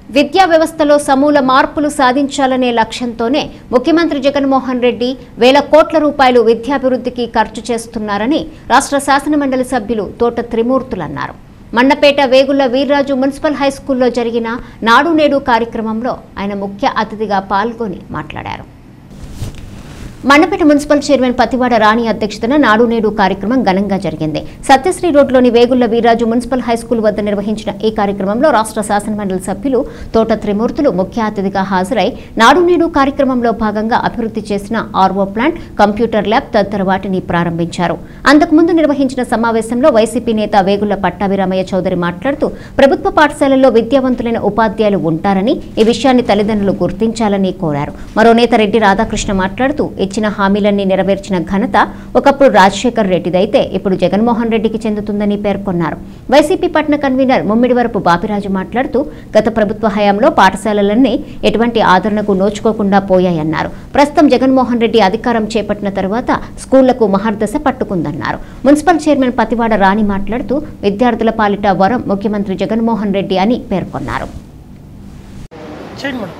విద్యా వ్యవస్థలో సమూల మార్పులు సాధించాలనే లక్ష్యంతోనే ముఖ్యమంత్రి జగన్మోహన్ రెడ్డి వేల కోట్ల రూపాయలు విద్యాభివృద్ధికి ఖర్చు చేస్తున్నారని రాష్ట్ర శాసనమండలి సభ్యులు తోట త్రిమూర్తులు అన్నారు మండపేట వేగుళ్ల వీర్రాజు మున్సిపల్ హైస్కూల్లో జరిగిన నాడు నేడు కార్యక్రమంలో ఆయన ముఖ్య అతిథిగా పాల్గొని మాట్లాడారు మండపేట మున్సిపల్ చైర్మన్ పతివాడ రాణి అధ్యక్షతన నాడు నేడు కార్యక్రమం ఘనంగా జరిగింది సత్యశ్రీ రోడ్లోని వేగుళ్ల వీరాజు మున్సిపల్ హైస్కూల్ వద్ద నిర్వహించిన ఈ కార్యక్రమంలో రాష్ట్ర శాసనమండలి సభ్యులు తోట త్రిమూర్తులు ముఖ్య అతిథిగా హాజరై నాడు నేడు కార్యక్రమంలో భాగంగా అభివృద్ధి చేసిన ఆర్వో ప్లాంట్ కంప్యూటర్ ల్యాబ్ తదితర వాటిని ప్రారంభించారు అంతకుముందు నిర్వహించిన సమావేశంలో వైసీపీ నేత వేగుళ్ల పట్టాభిరామయ్య చౌదరి మాట్లాడుతూ ప్రభుత్వ పాఠశాలల్లో విద్యావంతులైన ఉపాధ్యాయులు ఉంటారని ఈ విషయాన్ని తల్లిదండ్రులు గుర్తించాలని కోరారు మరో నేత రెడ్డి రాధాకృష్ణ మాట్లాడుతూ ఇచ్చిన హామీలన్నీ నెరవేర్చిన ఘనత ఒకప్పుడు రాజశేఖర్ రెడ్డిదైతే ఇప్పుడు జగన్మోహన్ రెడ్డికి చెందుతుందని పేర్కొన్నారు వైసీపీ పట్న కన్వీనర్ ముమ్మిడివరపు బాపిరాజు మాట్లాడుతూ గత ప్రభుత్వ హయాంలో పాఠశాలలన్నీ ఎటువంటి ఆదరణకు నోచుకోకుండా పోయాయన్నారు ప్రస్తుతం జగన్మోహన్ రెడ్డి అధికారం చేపట్టిన తర్వాత స్కూళ్లకు మహర్దశ పట్టుకుందన్నారు మున్సిపల్ చైర్మన్ పతివాడ రాణి మాట్లాడుతూ విద్యార్థుల పాలిట వరం ముఖ్యమంత్రి జగన్మోహన్ రెడ్డి అని పేర్కొన్నారు చేయండి మేడం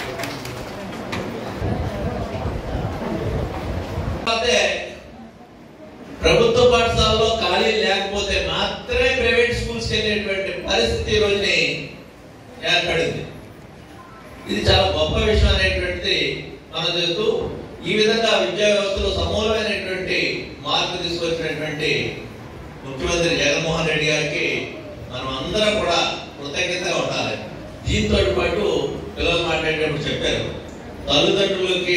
అయితే ప్రభుత్వ పాఠశాలలో ఖాళీ లేకపోతే మాత్రమే ప్రైవేట్ స్కూల్స్ వెళ్ళేటువంటి పరిస్థితి ఈ రోజుని ఏర్పడింది ఇది చాలా గొప్ప విషయం అనేటువంటిది మనం చెబుతూ ఈ విధంగా విద్యా వ్యవస్థలో సమూలమైనటువంటి మార్పు తీసుకొచ్చినటువంటి ముఖ్యమంత్రి జగన్మోహన్ రెడ్డి గారికి మనం అందరం కూడా కృతజ్ఞతగా ఉండాలి దీంతో పాటు పిల్లలు మాట్లాడేటప్పుడు చెప్పారు తల్లిదండ్రులకి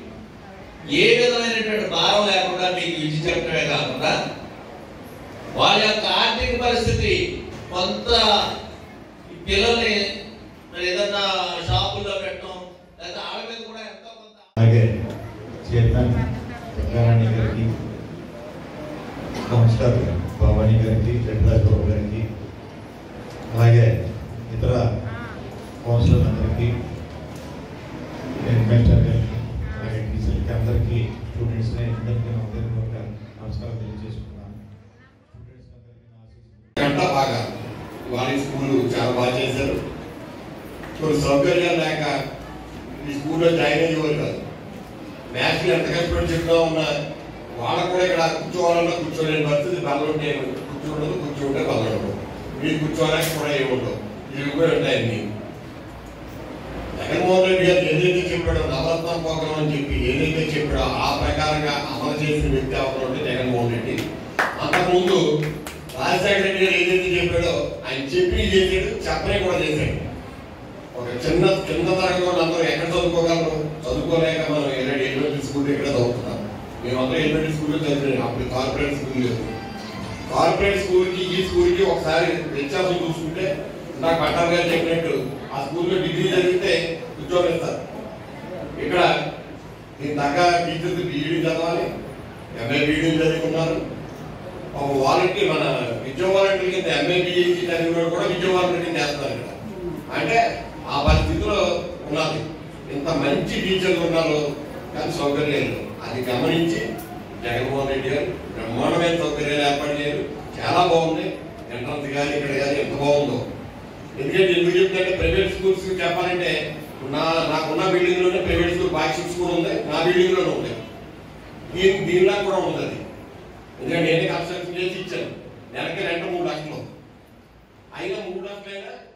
ఏ విధమైనటువంటి భారం లేకుండా మీకు విద్య చెప్పడమే కాకుండా వాళ్ళ యొక్క ఆర్థిక పరిస్థితి కొంత ఈ పిల్లల్ని మరి ఏదన్నా షాపుల్లో పెట్టడం లేకపోతే వాళ్ళ మీద కూడా ఎంతో కొంత అలాగే చైర్మన్ రంగారాణి గారికి కౌన్సిలర్ భవానీ గారికి రెడ్డిరాజ్ బాబు గారికి అలాగే ఇతర కౌన్సిలర్ అందరికీ ఇన్వెస్టర్ గారికి అలాగే టీచర్లకి అందరికీ స్టూడెంట్స్ని అందరికీ నా హృదయపూర్వక నమస్కారం తెలియజేసుకున్నాను స్టూడెంట్స్ అందరికీ నా ఆశీస్సులు గంట బాగా వారి స్కూల్ చాలా బాగా చేశారు కొన్ని సౌకర్యాలు లేక ఈ స్కూల్లో జాయిన్ అయ్యేవారు కాదు మ్యాథ్స్ ఎంత కష్టపడి చెప్తా ఉన్నా వాళ్ళకు కూడా ఇక్కడ కూర్చోవాలన్నా కూర్చోలేని పరిస్థితి బలం నేను కూర్చోండదు కూర్చుంటే బలగడదు మీరు కూర్చోవాలని కూడా ఏమి ఉండవు ఇవి కూడా ఉంటాయి అన్ని జగన్మోహన్ రెడ్డి గారు ఏదైతే చెప్పాడో నవరత్న ప్రోగ్రాం అని చెప్పి ఏదైతే చెప్పాడో ఆ ప్రకారంగా అమలు చేసిన వ్యక్తి అవడం అంటే జగన్మోహన్ రెడ్డి అంతకుముందు రాజశేఖర రెడ్డి గారు ఏదైతే చెప్పాడో ఆయన చెప్పి చేసాడు చెప్పనే కూడా చేశాడు ఒక చిన్న చిన్న తరగతి వాళ్ళు అందరూ ఎక్కడ చదువుకోగలరు చదువుకోలేక మనం ఎల్రెడీ ఎలిమెంటరీ స్కూల్ ఇక్కడ చదువుతున్నాం మేమందరూ ఎలిమెంటరీ స్కూల్లో చదివాం అప్పుడు కార్పొరేట్ స్కూల్ లేదు కార్పొరేట్ స్కూల్కి ఈ స్కూల్కి ఒకసారి వ్యత్యాసం చూసుకుంటే నాకు పట్టాలు గారు చెప్పినట్టు ఆ స్కూల్లో డిగ్రీ చదివితే ఉద్యోగం ఇస్తారు ఇక్కడ దీని తగ్గ టీచర్స్ బీఈడీ చదవాలి ఎంఏ బీఈడీ చదువుకున్నారు ఒక వాలంటీర్ మన విద్యా వాలంటీర్ కింద ఎంఏ బీఈడీ చదివిన కూడా విద్యా వాలంటీర్ కింద చేస్తున్నారు ఇక్కడ అంటే ఆ పరిస్థితిలో ఉన్నది ఇంత మంచి టీచర్లు ఉన్నారు కానీ సౌకర్యాలు లేవు. అది గమనించి జగన్మోహన్ రెడ్డి గారు బ్రహ్మాండమైన సౌకర్యాలు ఏర్పాటు చేయరు చాలా బాగుంది ఎంట్రన్స్ కానీ ఇక్కడ కానీ ఎంత బాగుందో ఎందుకంటే ఎందుకు చెప్తుంటే ప్రైవేట్ స్కూల్స్ చెప్పాలంటే నా నాకున్న బిల్డింగ్ లోనే ప్రైవేట్ స్కూల్ బాక్సింగ్ స్కూల్ ఉంది నా బిల్డింగ్ లోనే ఉంది దీని దీనిలా కూడా ఉంది అది ఎందుకంటే నేనే కన్స్ట్రక్షన్ చేసి ఇచ్చాను నెలకి రెండు మూడు లక్షలు అయినా మూడు లక్షలైనా